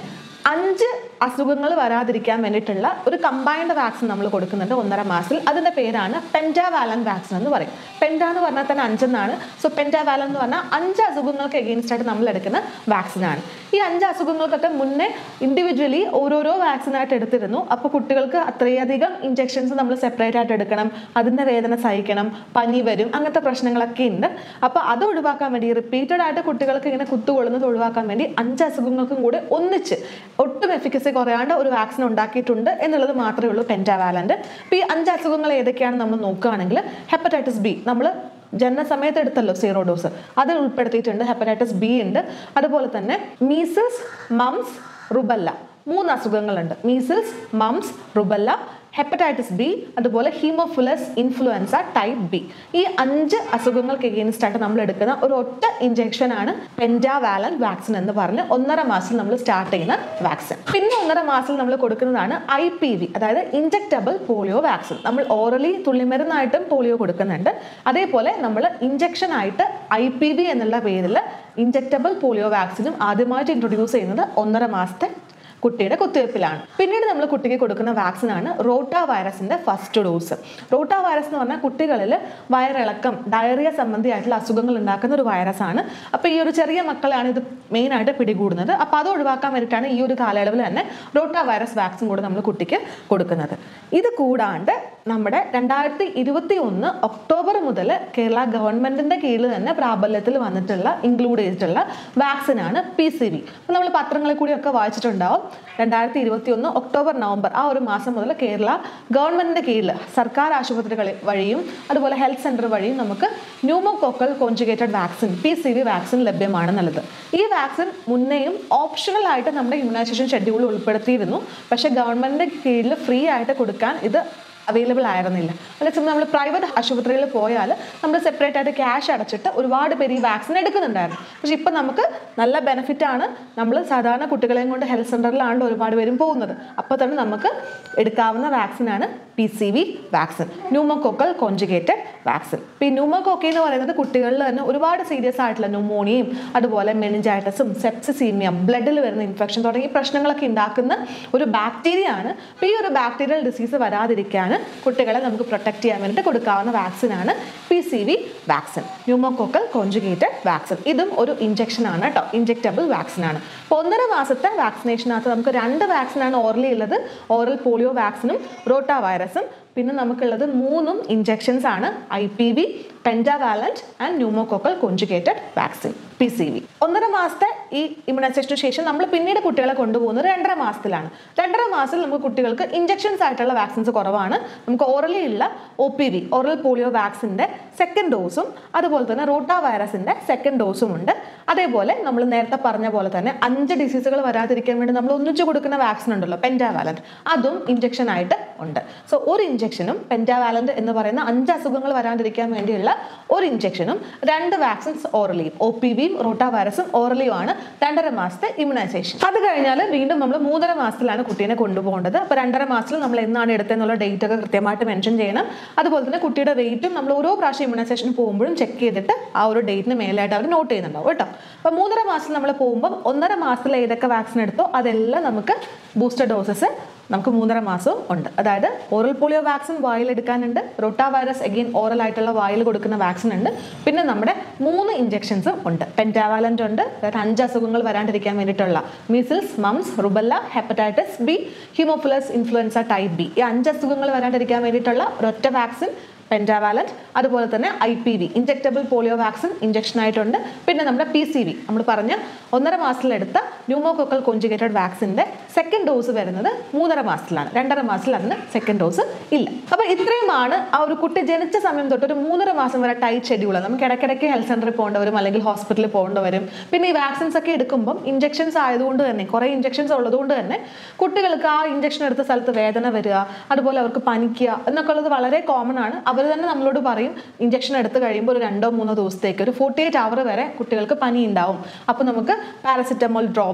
അഞ്ച് അസുഖങ്ങൾ വരാതിരിക്കാൻ വേണ്ടിയിട്ടുള്ള ഒരു കമ്പൈൻഡ് വാക്സിൻ നമ്മൾ കൊടുക്കുന്നുണ്ട് ഒന്നര മാസത്തിൽ അതിൻ്റെ പേരാണ് പെൻറ്റാവാലൻ വാക്സിൻ എന്ന് പറയും പെൻറ്റ എന്ന് പറഞ്ഞാൽ തന്നെ അഞ്ചെന്നാണ് സോ പെൻറ്റാവാലൻ എന്ന് പറഞ്ഞാൽ അഞ്ച് അസുഖങ്ങൾക്ക് എഗെയിൻസ്റ്റ് ആയിട്ട് നമ്മൾ എടുക്കുന്ന വാക്സിനാണ് ഈ അഞ്ച് അസുഖങ്ങൾക്കൊക്കെ മുന്നേ ഇൻഡിവിജ്വലി ഓരോരോ വാക്സിനായിട്ട് എടുത്തിരുന്നു അപ്പോൾ കുട്ടികൾക്ക് അത്രയധികം ഇഞ്ചെക്ഷൻസ് നമ്മൾ സെപ്പറേറ്റ് ആയിട്ട് എടുക്കണം അതിൻ്റെ വേദന സഹിക്കണം പനി വരും അങ്ങനത്തെ പ്രശ്നങ്ങളൊക്കെ ഉണ്ട് അപ്പോൾ അത് ഒഴിവാക്കാൻ വേണ്ടി റിപ്പീറ്റഡ് ആയിട്ട് കുട്ടികൾക്ക് ഇങ്ങനെ കുത്തുകൊള്ളുന്നത് ഒഴിവാക്കാൻ വേണ്ടി അഞ്ച് അസുഖങ്ങൾക്കും കൂടെ ഒന്നിച്ച് ഒട്ടും എഫിക്കസി കുറയാണ്ട് ഒരു വാക്സിൻ ഉണ്ടാക്കിയിട്ടുണ്ട് എന്നുള്ളത് മാത്രമേ ഉള്ളൂ പെൻറ്റാവാലൻ്റ് അപ്പോൾ ഈ അഞ്ച് അസുഖങ്ങൾ ഏതൊക്കെയാണെന്ന് നമ്മൾ നോക്കുകയാണെങ്കിൽ ഹെപ്പറ്റൈറ്റിസ് ബി നമ്മൾ ജനന സമയത്ത് എടുത്തല്ലോ സീറോ ഡോസ് അത് ഉൾപ്പെടുത്തിയിട്ടുണ്ട് ഹെപ്പറ്റൈറ്റിസ് ബി ഉണ്ട് അതുപോലെ തന്നെ മീസിൽസ് മംസ് റുബല്ല മൂന്ന് അസുഖങ്ങളുണ്ട് measles mumps rubella hepatitis B അതുപോലെ ഹീമോഫിലസ് ഇൻഫ്ലുവൻസ ടൈപ്പ് ബി ഈ അഞ്ച് അസുഖങ്ങൾക്ക് എഗെയിൻസ്റ്റ് ആയിട്ട് നമ്മൾ എടുക്കുന്ന ഒരു ഒറ്റ ഇഞ്ചെക്ഷൻ ആണ് പെൻറ്റാവാലൻ വാക്സിൻ എന്ന് പറഞ്ഞ് ഒന്നര മാസം നമ്മൾ സ്റ്റാർട്ട് ചെയ്യുന്ന വാക്സിൻ പിന്നെ ഒന്നര മാസം നമ്മൾ കൊടുക്കുന്നതാണ് ഐ പി വി അതായത് ഇഞ്ചക്റ്റബിൾ പോളിയോ വാക്സിൻ നമ്മൾ ഓറലി തുള്ളിമരുന്നായിട്ടും പോളിയോ കൊടുക്കുന്നുണ്ട് അതേപോലെ നമ്മൾ ഇഞ്ചക്ഷൻ ആയിട്ട് ഐ പി വി എന്നുള്ള പേരിൽ ഇഞ്ചക്റ്റബിൾ പോളിയോ വാക്സിനും ആദ്യമായിട്ട് ഇൻട്രൊഡ്യൂസ് ചെയ്യുന്നത് ഒന്നര മാസത്തെ കുട്ടിയുടെ കുത്തിവയ്പ്പിലാണ് പിന്നീട് നമ്മൾ കുട്ടിക്ക് കൊടുക്കുന്ന വാക്സിനാണ് റോട്ട വൈറസിന്റെ ഫസ്റ്റ് ഡോസ് റോട്ട വൈറസ് എന്ന് പറഞ്ഞാൽ കുട്ടികളിൽ വയറിളക്കം ഡയറിയ സംബന്ധിയായിട്ടുള്ള അസുഖങ്ങൾ ഉണ്ടാക്കുന്ന ഒരു വൈറസാണ് അപ്പോൾ ഈ ഒരു ചെറിയ മക്കളാണ് ഇത് മെയിനായിട്ട് പിടികൂടുന്നത് അപ്പോൾ അത് ഒഴിവാക്കാൻ വേണ്ടിയിട്ടാണ് ഈ ഒരു കാലയളവിൽ തന്നെ റോട്ട വൈറസ് വാക്സിൻ കൂടെ നമ്മൾ കുട്ടിക്ക് കൊടുക്കുന്നത് ഇത് കൂടാണ്ട് നമ്മുടെ രണ്ടായിരത്തി ഇരുപത്തി ഒന്ന് ഒക്ടോബർ മുതൽ കേരള ഗവൺമെന്റിന്റെ കീഴിൽ തന്നെ പ്രാബല്യത്തിൽ വന്നിട്ടുള്ള ഇൻക്ലൂഡ് ചെയ്തിട്ടുള്ള വാക്സിനാണ് പി സി വി അപ്പോൾ നമ്മൾ പത്രങ്ങളിൽ കൂടിയൊക്കെ വായിച്ചിട്ടുണ്ടാവും രണ്ടായിരത്തി ഇരുപത്തി ഒന്ന് ഒക്ടോബർ നവംബർ ആ ഒരു മാസം മുതൽ കേരള ഗവൺമെന്റിന്റെ കീഴിൽ സർക്കാർ ആശുപത്രികൾ വഴിയും അതുപോലെ ഹെൽത്ത് സെന്റർ വഴിയും നമുക്ക് pneumococcal conjugated vaccine P C V vaccine ലഭ്യമാണെന്നുള്ളത് ഈ വാക്സിൻ മുന്നേയും ഓപ്ഷണൽ ആയിട്ട് നമ്മുടെ ഇമ്മ്യൂണൈസേഷൻ ഷെഡ്യൂൾ ഉൾപ്പെടുത്തിയിരുന്നു പക്ഷേ ഗവൺമെന്റിന്റെ കീഴിൽ ഫ്രീ ആയിട്ട് കൊടുക്കാൻ ഇത് അവൈലബിൾ ആയിരുന്നില്ല അതേസമയം നമ്മൾ പ്രൈവറ്റ് ആശുപത്രിയിൽ പോയാൽ നമ്മൾ സെപ്പറേറ്റ് ആയിട്ട് ക്യാഷ് അടച്ചിട്ട് ഒരുപാട് പേര് ഈ വാക്സിൻ എടുക്കുന്നുണ്ടായിരുന്നു പക്ഷെ ഇപ്പം നമുക്ക് നല്ല ബെനിഫിറ്റ് ആണ് നമ്മൾ സാധാരണ കുട്ടികളെയും കൊണ്ട് ഹെൽത്ത് സെൻ്ററിലാണല്ലോ ഒരുപാട് പേരും പോകുന്നത് അപ്പോൾ തന്നെ നമുക്ക് എടുക്കാവുന്ന വാക്സിനാണ് P C V vaccine pneumococcal conjugated vaccine ഇപ്പോൾ ഈ ന്യൂമോകോക്കി എന്ന് പറയുന്നത് കുട്ടികളിൽ തന്നെ ഒരുപാട് സീരിയസ് ആയിട്ടുള്ള ന്യൂമോണിയയും അതുപോലെ മെനിഞ്ചൈറ്റസും സെപ്സിസീമിയ ബ്ലഡിൽ വരുന്ന ഇൻഫെക്ഷൻ തുടങ്ങിയ പ്രശ്നങ്ങളൊക്കെ ഉണ്ടാക്കുന്ന ഒരു ബാക്ടീരിയ ആണ് അപ്പോൾ ഈ ഒരു ബാക്ടീരിയൽ ഡിസീസ് വരാതിരിക്കാൻ കുട്ടികളെ നമുക്ക് പ്രൊട്ടക്ട് ചെയ്യാൻ വേണ്ടിയിട്ട് കൊടുക്കാവുന്ന വാക്സിനാണ് P C V vaccine pneumococcal conjugated vaccine ഇതും ഒരു ഇഞ്ചക്ഷൻ ആണ് കേട്ടോ ഇഞ്ചക്റ്റബിൾ വാക്സിൻ ആണ് അപ്പോൾ ഒന്നര മാസത്തെ വാക്സിനേഷനകത്ത് നമുക്ക് രണ്ട് വാക്സിനാണ് ഓറലി ഉള്ളത് ഓറൽ പോളിയോ വാക്സിനും റോട്ട വൈറസും പിന്നെ നമുക്കുള്ളത് മൂന്നും ഇഞ്ചെക്ഷൻസ് ആണ് I P V pentavalent and pneumococcal conjugated vaccine P C V ഒന്നര മാസത്തെ ഈ ഇമ്മ്യൂണൈസേഷന് ശേഷം നമ്മൾ പിന്നീട് കുട്ടികളെ കൊണ്ടുപോകുന്നത് രണ്ടര മാസത്തിലാണ് രണ്ടര മാസത്തിൽ നമുക്ക് കുട്ടികൾക്ക് ഇഞ്ചെക്ഷൻസ് ആയിട്ടുള്ള വാക്സിൻസ് കുറവാണ് നമുക്ക് ഓറലി ഉള്ള O P V oral polio വാക്സിൻ്റെ സെക്കൻഡ് ഡോസും അതുപോലെ തന്നെ റോട്ട വൈറസിൻ്റെ സെക്കൻഡ് ഡോസും ഉണ്ട് അതേപോലെ നമ്മൾ നേരത്തെ പറഞ്ഞ പോലെ തന്നെ അഞ്ച് ഡിസീസുകൾ വരാതിരിക്കാൻ വേണ്ടി നമ്മൾ ഒന്നിച്ചു കൊടുക്കുന്ന വാക്സിൻ ഉണ്ടല്ലോ പെൻറ്റാവാലന്റ് അതും ഇഞ്ചക്ഷൻ ആയിട്ട് ഉണ്ട് സോ ഒരു ഇഞ്ചക്ഷനും പെൻറ്റാവാലന്റ് എന്ന് പറയുന്ന അഞ്ച് അസുഖങ്ങൾ വരാതിരിക്കാൻ വേണ്ടിയുള്ള ഒരു ഇഞ്ചക്ഷനും രണ്ട് വാക്സിൻസ് ഓറലിയും ഒ പി വിയും റോട്ട വൈറസും ഓറലിയും ആണ് രണ്ടര മാസത്തെ ഇമ്മ്യൂണൈസേഷൻ അത് കഴിഞ്ഞാൽ വീണ്ടും നമ്മൾ മൂന്നര മാസത്തിലാണ് കുട്ടീനെ കൊണ്ടുപോകേണ്ടത് അപ്പോൾ രണ്ടര മാസത്തിൽ നമ്മൾ എന്നാണ് എടുത്തതെന്നുള്ള ഡേറ്റ് ഒക്കെ കൃത്യമായിട്ട് മെൻഷൻ ചെയ്യണം അതുപോലെ തന്നെ കുട്ടിയുടെ വെയിറ്റും നമ്മൾ ഓരോ പ്രാവശ്യം ഇമ്മ്യൂണൈസേഷൻ പോകുമ്പോഴും ചെക്ക് ചെയ്തിട്ട് ആ ഒരു ഡേറ്റിന് മേലായിട്ട് അവർ നോട്ട് ചെയ്യുന്നുണ്ടാവും കേട്ടോ അപ്പോൾ മൂന്നര മാസത്തിൽ നമ്മൾ പോകുമ്പോൾ ഒന്നര മാസത്തിൽ ഏതൊക്കെ വാക്സിൻ എടുത്തോ അതെല്ലാം നമുക്ക് ബൂസ്റ്റർ ഡോസസ് നമുക്ക് മൂന്നര മാസവും ഉണ്ട് അതായത് ഓറൽ പോളിയോ വാക്സിൻ വായിൽ എടുക്കാനുണ്ട് റൊട്ട വൈറസ് അഗെയിൻ ഓറൽ ആയിട്ടുള്ള വായിൽ കൊടുക്കുന്ന വാക്സിൻ ഉണ്ട് പിന്നെ നമ്മുടെ മൂന്ന് ഇഞ്ചെക്ഷൻസും ഉണ്ട് പെൻറ്റാവാലൻ്റ് ഉണ്ട് അതായത് അഞ്ച് അസുഖങ്ങൾ വരാണ്ടിരിക്കാൻ വേണ്ടിയിട്ടുള്ള measles mumps rubella hepatitis B haemophilus influenza type B ഈ അഞ്ച് അസുഖങ്ങൾ വരാണ്ടിരിക്കാൻ വേണ്ടിയിട്ടുള്ള ഒരൊറ്റ വാക്സിൻ പെൻറ്റാവാലന്റ് അതുപോലെ തന്നെ I P V injectable polio vaccine injection ആയിട്ടുണ്ട് പിന്നെ നമ്മുടെ പി സി വി നമ്മൾ പറഞ്ഞ ഒന്നര മാസത്തിലെടുത്ത ന്യൂമോകോക്കൽ കോൺജുഗേറ്റഡ് വാക്സിൻ്റെ സെക്കൻഡ് ഡോസ് വരുന്നത് മൂന്നര മാസത്തിലാണ് രണ്ടര മാസത്തിൽ അതിന് സെക്കൻഡ് ഡോസ് ഇല്ല അപ്പോൾ ഇത്രയുമാണ് ആ ഒരു കുട്ടി ജനിച്ച സമയം തൊട്ട് ഒരു മൂന്നര മാസം വരെ ടൈറ്റ് ഷെഡ്യൂൾ നമുക്ക് ഇടയ്ക്കിടയ്ക്ക് ഹെൽത്ത് സെന്ററിൽ പോകേണ്ടി വരും അല്ലെങ്കിൽ ഹോസ്പിറ്റലിൽ പോകേണ്ടി വരും പിന്നെ ഈ വാക്സിൻസ് ഒക്കെ എടുക്കുമ്പം ഇഞ്ചക്ഷൻസ് ആയതുകൊണ്ട് തന്നെ കുറേ ഇഞ്ചക്ഷൻസ് ഉള്ളതുകൊണ്ട് തന്നെ കുട്ടികൾക്ക് ആ ഇഞ്ചക്ഷൻ എടുത്ത സ്ഥലത്ത് വേദന വരിക അതുപോലെ അവർക്ക് പനിക്കുക എന്നൊക്കെ ഉള്ളത് വളരെ കോമൺ ആണ് അവർ തന്നെ നമ്മളോട് പറയും ഇഞ്ചക്ഷൻ എടുത്ത് കഴിയുമ്പോൾ ഒരു രണ്ടോ മൂന്നോ ദിവസത്തേക്ക് ഒരു ഫോർട്ടി എയ്റ്റ് അവർ വരെ കുട്ടികൾക്ക് പനി ഉണ്ടാവും അപ്പോൾ നമുക്ക് പാരസിറ്റമോൾ ഡ്രോപ്സ്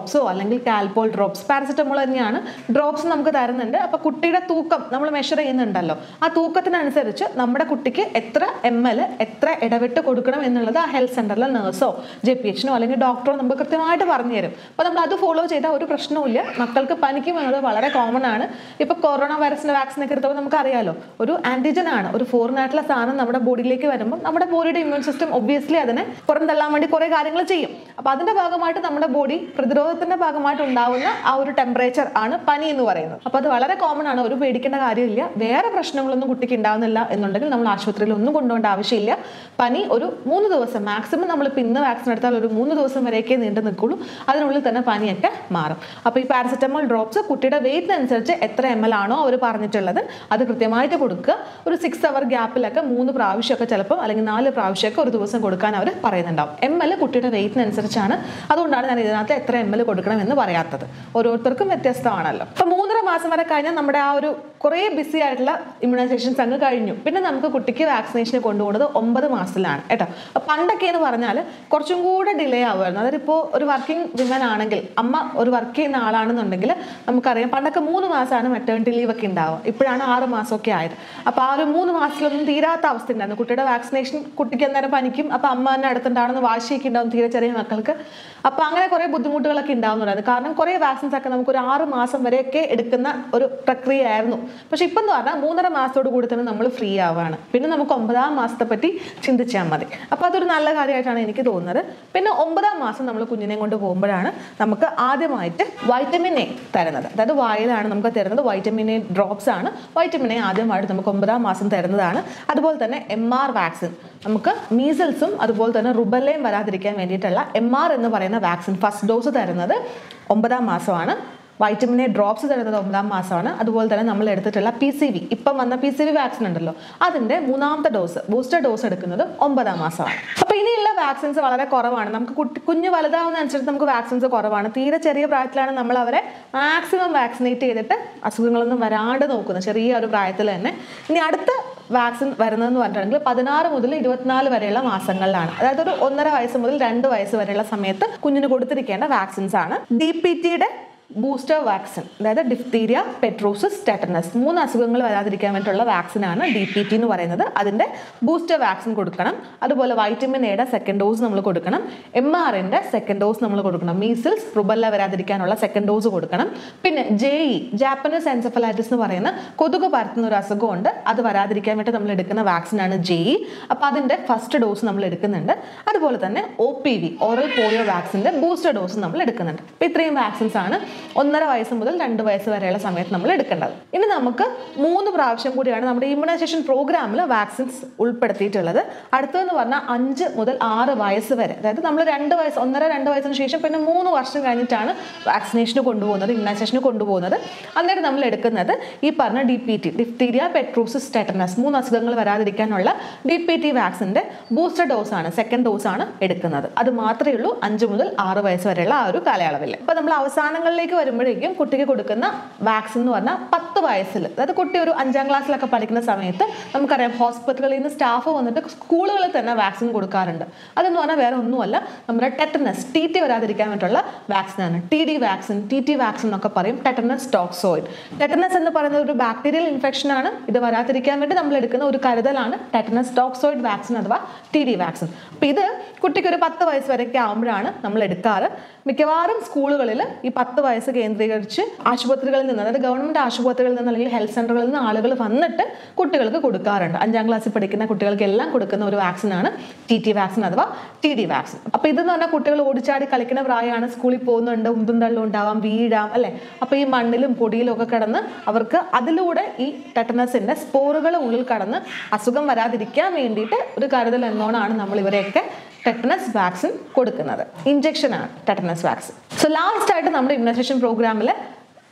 ഡ്രോപ്സോ അല്ലെങ്കിൽ കാൽപോൾ ഡ്രോപ്സ് പാരസെറ്റമോൾ തന്നെയാണ് ഡ്രോപ്സ് നമുക്ക് തരുന്നുണ്ട് അപ്പോൾ കുട്ടിയുടെ തൂക്കം നമ്മൾ മെഷർ ചെയ്യുന്നുണ്ടല്ലോ ആ തൂക്കത്തിനനുസരിച്ച് നമ്മുടെ കുട്ടിക്ക് എത്ര എം എൽ എത്ര ഇടവിട്ട് കൊടുക്കണം എന്നുള്ളത് ആ ഹെൽത്ത് സെന്ററിലെ നേഴ്സോ ജെ പി എച്ചിനോ അല്ലെങ്കിൽ ഡോക്ടറോ നമുക്ക് കൃത്യമായിട്ട് പറഞ്ഞു തരും അപ്പോൾ നമ്മൾ അത് ഫോളോ ചെയ്താൽ ഒരു പ്രശ്നവുമില്ല മക്കൾക്ക് പനിക്കും എന്നത് വളരെ കോമൺ ആണ് ഇപ്പോൾ കൊറോണ വൈറസിന്റെ വാക്സിൻ ഒക്കെ എടുത്തപ്പോൾ നമുക്കറിയാലോ ഒരു ആന്റിജൻ ആണ് ഒരു ഫോറിൻ ആയിട്ടുള്ള സാധനം നമ്മുടെ ബോഡിയിലേക്ക് വരുമ്പോൾ നമ്മുടെ ബോഡിയുടെ ഇമ്മ്യൂൺ സിസ്റ്റം ഒബ്വിയസ്ലി അതിനെ പുറന്തള്ളാൻ വേണ്ടി കുറേ കാര്യങ്ങൾ ചെയ്യും അപ്പോൾ അതിന്റെ ഭാഗമായിട്ട് നമ്മുടെ ബോഡി പ്രതിരോധത്തിന്റെ ഭാഗമായിട്ട് ഉണ്ടാവുന്ന ആ ഒരു ടെമ്പറേച്ചർ ആണ് പനി എന്ന് പറയുന്നത് അപ്പോൾ അത് വളരെ കോമൺ ആണ് ഒരു പേടിക്കേണ്ട കാര്യമില്ല വേറെ പ്രശ്നങ്ങളൊന്നും കുട്ടിക്ക് ഉണ്ടാവുന്നില്ല എന്നുണ്ടെങ്കിൽ നമ്മൾ ആശുപത്രിയിൽ ഒന്നും കൊണ്ടുപോകേണ്ട ആവശ്യമില്ല പനി ഒരു മൂന്ന് ദിവസം മാക്സിമം നമ്മൾ ഇപ്പം ഇന്ന് വാക്സിൻ എടുത്താൽ ഒരു മൂന്ന് ദിവസം വരെയൊക്കെ നീണ്ടു നിൽക്കുള്ളൂ അതിനുള്ളിൽ തന്നെ പനിയൊക്കെ മാറും അപ്പോൾ ഈ പാരസെറ്റമോൾ ഡ്രോപ്സ് കുട്ടിയുടെ വെയിറ്റിനനുസരിച്ച് എത്ര എം എൽ ആണോ അവർ പറഞ്ഞിട്ടുള്ളത് അത് കൃത്യമായിട്ട് കൊടുക്കുക ഒരു സിക്സ് അവർ ഗ്യാപ്പിലൊക്കെ മൂന്ന് പ്രാവശ്യമൊക്കെ ചിലപ്പോൾ അല്ലെങ്കിൽ നാല് പ്രാവശ്യമൊക്കെ ഒരു ദിവസം കൊടുക്കാൻ അവർ പറയുന്നുണ്ടാവും എം എൽ കുട്ടിയുടെ വെയിറ്റിനനുസരിച്ചാണ് അതുകൊണ്ടാണ് ഞാൻ ഇതിനകത്ത് എത്ര എം എൽ കൊടുക്കണം എന്ന് പറയാത്തത് ഓരോരുത്തർക്കും വ്യത്യസ്തമാണല്ലോ അപ്പോൾ മൂന്നര മാസം വരെ കഴിഞ്ഞാൽ നമ്മുടെ ആ ഒരു കുറേ ബിസി ആയിട്ടുള്ള ഇമ്മ്യൂണൈസേഷൻസ് അങ്ങ് കഴിഞ്ഞു പിന്നെ നമുക്ക് കുട്ടിക്ക് വാക്സിനേഷന് കൊണ്ടുപോകുന്നത് ഒമ്പത് മാസത്തിലാണ് കേട്ടോ അപ്പോൾ പണ്ടൊക്കെ എന്ന് പറഞ്ഞാൽ കുറച്ചും കൂടെ ഡിലേ ആവുമായിരുന്നു അതായത് ഇപ്പോൾ ഒരു വർക്കിംഗ് വിമൻ ആണെങ്കിൽ അമ്മ ഒരു വർക്ക് ചെയ്യുന്ന ആളാണെന്നുണ്ടെങ്കിൽ നമുക്കറിയാം പണ്ടൊക്കെ മൂന്ന് മാസമാണ് മെറ്റേണിറ്റി ലീവ് ഒക്കെ ഉണ്ടാവുക ഇപ്പോഴാണ് ആറ് മാസമൊക്കെ ആയത് അപ്പോൾ ആ ഒരു മൂന്ന് മാസത്തിലൊന്നും തീരാത്ത അവസ്ഥ ഉണ്ടായിരുന്നു കുട്ടിയുടെ വാക്സിനേഷൻ കുട്ടിക്ക് അന്നേരം പനിക്കും അപ്പോൾ അമ്മ തന്നെ അടുത്തുണ്ടാവുന്ന വാശിയൊക്കെ ഉണ്ടാവും തീരെ ചെറിയ മക്കൾക്ക് അപ്പോൾ അങ്ങനെ കുറേ ബുദ്ധിമുട്ടുകളൊക്കെ ഉണ്ടാവുന്നുണ്ടായിരുന്നു കാരണം കുറേ വാക്സിൻസ് ഒക്കെ നമുക്ക് ഒരു ആറ് മാസം വരെയൊക്കെ എടുക്കുന്ന ഒരു പ്രക്രിയയായിരുന്നു പക്ഷെ ഇപ്പം എന്ന് പറഞ്ഞാൽ മൂന്നര മാസത്തോട് കൂടി തന്നെ നമ്മൾ ഫ്രീ ആവുകയാണ് പിന്നെ നമുക്ക് ഒമ്പതാം മാസത്തെ പറ്റി ചിന്തിച്ചാൽ മതി അപ്പോൾ അതൊരു നല്ല കാര്യമായിട്ടാണ് എനിക്ക് തോന്നുന്നത് പിന്നെ ഒമ്പതാം മാസം നമ്മൾ കുഞ്ഞിനെ കൊണ്ട് പോകുമ്പോഴാണ് നമുക്ക് ആദ്യമായിട്ട് വൈറ്റമിൻ എ തരുന്നത് അതായത് വായിലാണ് നമുക്ക് തരുന്നത് വൈറ്റമിൻ എ ഡ്രോപ്സ് ആണ് വൈറ്റമിൻ എ ആദ്യമായിട്ട് നമുക്ക് ഒമ്പതാം മാസം തരുന്നതാണ് അതുപോലെ തന്നെ എം ആർ വാക്സിൻ നമുക്ക് മീസൽസും അതുപോലെ തന്നെ റുബല്ലയും വരാതിരിക്കാൻ വേണ്ടിയിട്ടുള്ള എം ആർ എന്ന് പറയുന്ന വാക്സിൻ ഫസ്റ്റ് ഡോസ് തരുന്നത് ഒമ്പതാം മാസമാണ് വൈറ്റമിൻ എ ഡ്രോപ്സ് തരുന്നത് ഒമ്പതാം മാസമാണ് അതുപോലെ തന്നെ നമ്മൾ എടുത്തിട്ടുള്ള പി സി വി ഇപ്പം വന്ന പി സി വി വാക്സിൻ ഉണ്ടല്ലോ അതിൻ്റെ മൂന്നാമത്തെ ഡോസ് ബൂസ്റ്റർ ഡോസ് എടുക്കുന്നത് ഒമ്പതാം മാസമാണ് അപ്പോൾ ഇനിയുള്ള വാക്സിൻസ് വളരെ കുറവാണ് നമുക്ക് കുട്ടി കുഞ്ഞ് വലുതാവുന്ന അനുസരിച്ച് നമുക്ക് വാക്സിൻസ് കുറവാണ് തീരെ ചെറിയ പ്രായത്തിലാണ് നമ്മൾ അവരെ മാക്സിമം വാക്സിനേറ്റ് ചെയ്തിട്ട് അസുഖങ്ങളൊന്നും വരാണ്ട് നോക്കുന്നത് ചെറിയ ഒരു പ്രായത്തിൽ തന്നെ ഇനി അടുത്ത വാക്സിൻ വരുന്നതെന്ന് പറഞ്ഞിട്ടുണ്ടെങ്കിൽ പതിനാറ് മുതൽ ഇരുപത്തിനാല് വരെയുള്ള മാസങ്ങളിലാണ് അതായത് ഒരു ഒന്നര വയസ്സ് മുതൽ രണ്ട് വയസ്സ് വരെയുള്ള സമയത്ത് കുഞ്ഞിന് കൊടുത്തിരിക്കേണ്ട വാക്സിൻസ് ആണ് ഡി പി ടിയുടെ ബൂസ്റ്റർ വാക്സിൻ അതായത് ഡിഫ്തീരിയ പെട്രോസിസ് ടെറ്റനസ് മൂന്ന് അസുഖങ്ങൾ വരാതിരിക്കാൻ വേണ്ടിയിട്ടുള്ള വാക്സിനാണ് ഡി പി ടി എന്ന് പറയുന്നത് അതിൻ്റെ ബൂസ്റ്റർ വാക്സിൻ കൊടുക്കണം അതുപോലെ വൈറ്റമിൻ എയുടെ സെക്കൻഡ് ഡോസ് നമ്മൾ കൊടുക്കണം എം ആറിൻ്റെ സെക്കൻഡ് ഡോസ് നമ്മൾ കൊടുക്കണം മീസിൽസ് റുബല്ല വരാതിരിക്കാനുള്ള സെക്കൻഡ് ഡോസ് കൊടുക്കണം പിന്നെ ജെ ഇ ജാപ്പനീസ് എൻസെഫലൈറ്റിസ് എന്ന് പറയുന്ന കൊതുക് പരത്തുന്ന ഒരു അസുഖമുണ്ട് അത് വരാതിരിക്കാൻ വേണ്ടി നമ്മൾ എടുക്കുന്ന വാക്സിനാണ് ജെ ഇ അപ്പോൾ അതിൻ്റെ ഫസ്റ്റ് ഡോസ് നമ്മൾ എടുക്കുന്നുണ്ട് അതുപോലെ തന്നെ O P V oral polio വാക്സിൻ്റെ ബൂസ്റ്റർ ഡോസ് നമ്മൾ എടുക്കുന്നുണ്ട് അപ്പോൾ ഇത്രയും വാക്സിൻസ് ആണ് ഒന്നര വയസ്സ് മുതൽ രണ്ട് വയസ്സ് വരെയുള്ള സമയത്ത് നമ്മൾ എടുക്കേണ്ടത് ഇനി നമുക്ക് മൂന്ന് പ്രാവശ്യം കൂടിയാണ് നമ്മുടെ ഇമ്മ്യൂണൈസേഷൻ പ്രോഗ്രാമിൽ വാക്സിൻസ് ഉൾപ്പെടുത്തിയിട്ടുള്ളത് അടുത്തതെന്ന് പറഞ്ഞാൽ അഞ്ച് മുതൽ ആറ് വയസ്സ് വരെ അതായത് നമ്മൾ രണ്ട് വയസ്സ് ഒന്നര രണ്ട് വയസ്സിന് ശേഷം പിന്നെ മൂന്ന് വർഷം കഴിഞ്ഞിട്ടാണ് വാക്സിനേഷന് കൊണ്ടുപോകുന്നത് ഇമ്മ്യൂണൈസേഷന് കൊണ്ടുപോകുന്നത് അന്നേരം നമ്മൾ എടുക്കുന്നത് ഈ പറഞ്ഞ D P T diphtheria pertussis tetanus മൂന്ന് അസുഖങ്ങൾ വരാതിരിക്കാനുള്ള ഡി പി ടി വാക്സിൻ്റെ ബൂസ്റ്റർ ഡോസാണ് സെക്കൻഡ് ഡോസാണ് എടുക്കുന്നത് അത് മാത്രമേ ഉള്ളൂ അഞ്ച് മുതൽ ആറ് വയസ്സ് വരെയുള്ള ആ ഒരു കാലയളവിൽ അപ്പോൾ നമ്മൾ അവസാനങ്ങളിലേക്ക് വരുമ്പോഴേക്കും കുട്ടിക്ക് കൊടുക്കുന്ന വാക്സിൻ എന്ന് പറഞ്ഞാൽ പത്ത് വയസ്സിൽ അതായത് കുട്ടി ഒരു അഞ്ചാം ക്ലാസ്സിലൊക്കെ പഠിക്കുന്ന സമയത്ത് നമുക്കറിയാം ഹോസ്പിറ്റലുകളിൽ നിന്ന് സ്റ്റാഫ് വന്നിട്ട് സ്കൂളുകളിൽ തന്നെ വാക്സിൻ കൊടുക്കാറുണ്ട് അതെന്ന് പറഞ്ഞാൽ വേറെ ഒന്നുമല്ല നമ്മുടെ ടെറ്റനസ് ടി ടി വരാതിരിക്കാൻ വേണ്ടിയിട്ടുള്ള വാക്സിനാണ് T D vaccine T T vaccine എന്നൊക്കെ പറയും ടെറ്റനസ് ടോക്സോയിഡ് ടെറ്റനസ് എന്ന് പറയുന്നത് ഒരു ബാക്ടീരിയൽ ഇൻഫെക്ഷൻ ആണ് ഇത് വരാതിരിക്കാൻ വേണ്ടി നമ്മൾ എടുക്കുന്ന ഒരു കരുതലാണ് ടെറ്റനസ് ടോക്സോയിഡ് വാക്സിൻ അഥവാ ടി ഡി വാക്സിൻ അപ്പോൾ ഇത് കുട്ടിക്ക് ഒരു പത്ത് വയസ്സ് വരെയൊക്കെ ആകുമ്പോഴാണ് നമ്മൾ എടുക്കാറ് മിക്കവാറും സ്കൂളുകളിൽ ഈ പത്ത് വയസ്സ് കേന്ദ്രീകരിച്ച് ആശുപത്രികളിൽ നിന്ന് അതായത് ഗവൺമെൻറ് ആശുപത്രികളിൽ നിന്ന് അല്ലെങ്കിൽ ഹെൽത്ത് സെൻ്ററുകളിൽ നിന്ന് ആളുകൾ വന്നിട്ട് കുട്ടികൾക്ക് കൊടുക്കാറുണ്ട് അഞ്ചാം ക്ലാസ്സിൽ പഠിക്കുന്ന കുട്ടികൾക്ക് എല്ലാം കൊടുക്കുന്ന ഒരു വാക്സിനാണ് ടി ടി വാക്സിൻ അഥവാ ടി ഡി വാക്സിൻ അപ്പോൾ ഇതെന്ന് പറഞ്ഞാൽ കുട്ടികൾ ഓടിച്ചാടി കളിക്കുന്ന പ്രായമാണ് സ്കൂളിൽ പോകുന്നുണ്ട് ഉന്തും തള്ളും ഉണ്ടാവാം വീഴാം അല്ലേ അപ്പോൾ ഈ മണ്ണിലും പൊടിയിലും ഒക്കെ കിടന്ന് അവർക്ക് അതിലൂടെ ഈ ടെറ്റനസിൻ്റെ സ്പോറുകൾ ഉള്ളിൽ കടന്ന് അസുഖം വരാതിരിക്കാൻ വേണ്ടിയിട്ട് ഒരു കരുതൽ എന്നോണാണ് നമ്മൾ ഇവരെയൊക്കെ ടെറ്റനസ് വാക്സിൻ കൊടുക്കുന്നത് ഇഞ്ചക്ഷനാണ് ടെറ്റനസ് വാക്സിൻ സോ ലാസ്റ്റ് ആയിട്ട് നമ്മുടെ ഇമ്മ്യൂണൈസേഷൻ പ്രോഗ്രാമിൽ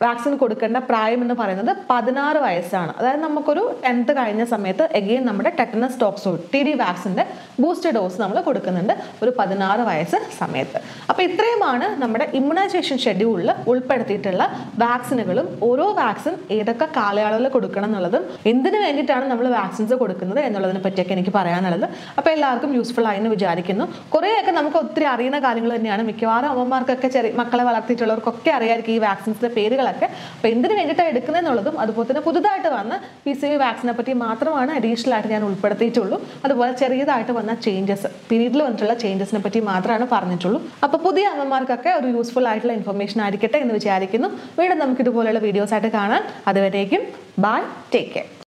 വാക്സിൻ കൊടുക്കേണ്ട പ്രായം എന്ന് പറയുന്നത് പതിനാറ് വയസ്സാണ് അതായത് നമുക്കൊരു ടെൻത്ത് കഴിഞ്ഞ സമയത്ത് എഗെയിൻ നമ്മുടെ ടെറ്റനസ് ടോക്സോയിഡ് ടി ഡി വാക്സിൻ്റെ ബൂസ്റ്റർ ഡോസ് നമ്മൾ കൊടുക്കുന്നുണ്ട് ഒരു പതിനാറ് വയസ്സ് സമയത്ത് അപ്പോൾ ഇത്രയുമാണ് നമ്മുടെ ഇമ്മ്യൂണൈസേഷൻ ഷെഡ്യൂളിൽ ഉൾപ്പെടുത്തിയിട്ടുള്ള വാക്സിനുകളും ഓരോ വാക്സിൻ ഏതൊക്കെ കാലയളവിൽ കൊടുക്കണം എന്നുള്ളതും എന്തിനു വേണ്ടിയിട്ടാണ് നമ്മൾ വാക്സിൻസ് കൊടുക്കുന്നത് എന്നുള്ളതിനെ പറ്റിയൊക്കെ എനിക്ക് പറയാനുള്ളത് അപ്പോൾ എല്ലാവർക്കും യൂസ്ഫുൾ ആയി എന്ന് വിചാരിക്കുന്നു കുറേയൊക്കെ നമുക്ക് ഒത്തിരി അറിയുന്ന കാര്യങ്ങൾ തന്നെയാണ് മിക്കവാറും അമ്മമാർക്കൊക്കെ ചെറിയ മക്കളെ വളർത്തിയിട്ടുള്ളവർക്കൊക്കെ അറിയായിരിക്കും ഈ വാക്സിൻസിന്റെ പേരുകളൊക്കെ അപ്പോൾ എന്തിനു വേണ്ടിയിട്ടാണ് എടുക്കുന്നതെന്നുള്ളതും അതുപോലെ തന്നെ പുതുതായിട്ട് വന്ന പി സി വി വാക്സിനെ പറ്റി മാത്രമാണ് അഡീഷണൽ ആയിട്ട് ഞാൻ ഉൾപ്പെടുത്തിയിട്ടുള്ളൂ അതുപോലെ ചെറിയതായിട്ട് വന്ന ചേഞ്ചസ് പീരീഡിൽ വന്നിട്ടുള്ള ചേഞ്ചസിനെ പറ്റി മാത്രമാണ് പറഞ്ഞിട്ടുള്ളൂ അപ്പോൾ പുതിയ അമ്മമാർക്കൊക്കെ ഒരു യൂസ്ഫുൾ ആയിട്ടുള്ള ഇൻഫർമേഷൻ ആയിരിക്കട്ടെ എന്ന് വിചാരിക്കുന്നു വീണ്ടും നമുക്ക് ഇതുപോലെയുള്ള വീഡിയോസ് ആയിട്ട് കാണാൻ അതുവരേക്കും ബൈ ടേക്ക് കെയർ